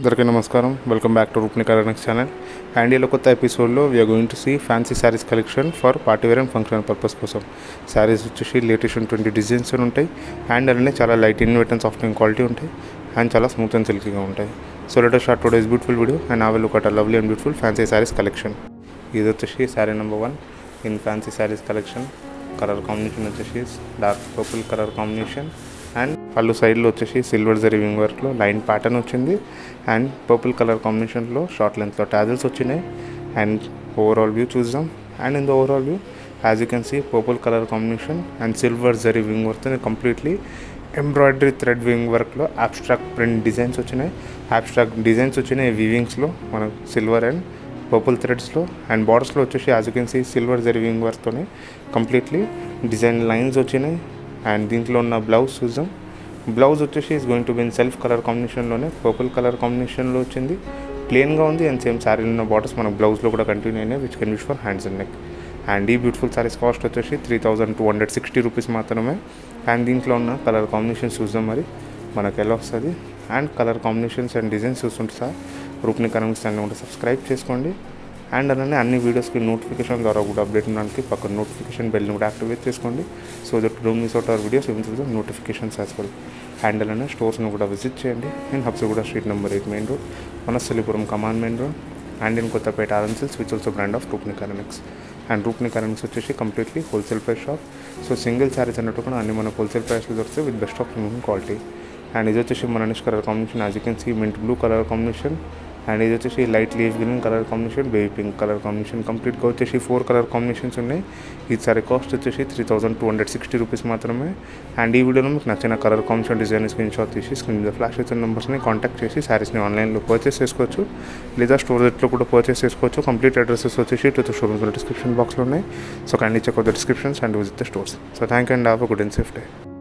అందరికీ నమస్కారం welcome back to Roopni కలర్నిక్స్ ఛానల్ అండ్ ఇలా కొత్త ఎపిసోడ్లో we're going to see fancy saris collection for party wear and functional purpose కోసం శారీస్ వచ్చేసి లేటెస్ట్ ట్వంటీ డిజైన్స్ ఉంటాయి అండ్ అలానే చాలా light in weight and soft and quality ఉంటాయి అండ్ చాలా స్మూత్ అండ్ సిల్కీగా ఉంటాయి so let's start today's beautiful video and uh will ఒక lovely and beautiful fancy saris collection ఇది వచ్చేసి sari number one in fancy saris collection colour combination వచ్చేసి dark purple colour combination and పళ్ళు సైడ్లో వచ్చేసి సిల్వర్ జరీ వింగ్ వర్క్లో లైన్ ప్యాటర్న్ వచ్చింది అండ్ పర్పుల్ కలర్ కాంబినేషన్లో షార్ట్ లెంత్లో టాజిల్స్ వచ్చినాయి అండ్ ఓవరాల్ వ్యూ చూద్దాం and in the overall view as you can see purple colour combination and silver zari weaving work completely embroidery thread weaving వర్క్లో abstract print designs వచ్చినాయి abstract designs వచ్చినాయి వివింగ్స్లో మనకు silver and purple థ్రెడ్స్లో and బార్డర్స్లో వచ్చేసి as you can see silver zari weaving వర్క్తోనే completely design lines వచ్చినాయి and దీంట్లో ఉన్న బ్లౌజ్ చూద్దాం బ్లౌజ్ వచ్చేసి is going to be in self colour కాంబినేషన్లోనే పర్పుల్ కలర్ కాంబినేషన్లో వచ్చింది ప్లెయిన్గా ఉంది అండ్ సేమ్ శారీలో ఉన్న బార్డర్స్ మన బ్లౌజ్లో కూడా కంటిన్యూ అయినాయి which can use for hands and neck and ఈ బ్యూటిఫుల్ శారీస్ కాస్ట్ వచ్చేసి three thousand two hundred sixty rupees మాత్రమే అండ్ దీంట్లో ఉన్న కలర్ కాంబినేషన్స్ చూద్దాం మరి మనకు ఎలా వస్తుంది and colour combinations and designs చూస్తుంటే సార్ రూప్ని కరెంట్స్ అన్నీ కూడా సబ్స్క్రైబ్ చేసుకోండి అండ్ అలానే అన్ని వీడియోస్కి నోటిఫికేషన్ ద్వారా కూడా అప్డేట్ ఉండడానికి పక్కన నోటిఫికేషన్ బెల్ని కూడా యాక్టివేట్ చేసుకోండి so that don't miss out our videos even through the notifications as well and అలానే స్టోర్స్ని కూడా విజిట్ చేయండి in Habsiguda street number eight main road Vanasthalipuram Kaman main road and in Kothapet ఆరెన్సిల్స్ which also brand of Roopni కరెనిక్స్ and Roopni కరెనిక్స్ వచ్చేసి completely wholesale price shop so single saris అన్నట్టు కూడా అన్ని మన హోల్సేల్ ప్రైస్లో దొరుకుతాయి with best of quality and ఇది వచ్చేసి మన నిష్ colour combination as you can see mint blue colour combination and ఇది వచ్చేసి light leaf green colour combination baby pink colour combination కంప్లీట్గా వచ్చేసి ఫోర్ కలర్ కాంబినేషన్స్ ఉన్నాయి ఈ సారీ కాస్ట్ వచ్చేసి three thousand two hundred sixty rupees మాత్రమే అండ్ ఈ వీడియోలో మీకు నచ్చిన colour combination design screen shot తీసి స్క్రీన్ మీద ఫ్లాష్ వచ్చిన నెంబర్స్ని కాంటాక్ట్ చేసి శారీస్ని ఆన్లైన్లో పర్చేస్ చేసుకోవచ్చు లేదా స్టోర్ రేట్లో కూడా పర్చేస్ చేసుకోవచ్చు కంప్లీట్ అడ్రసెస్ వచ్చేసి టూ షోరూమ్స్ డిస్క్రిప్షన్ బాక్స్లో ఉన్నాయి so kindly check out the descriptions and visit the stores so thank you and have a good and safe day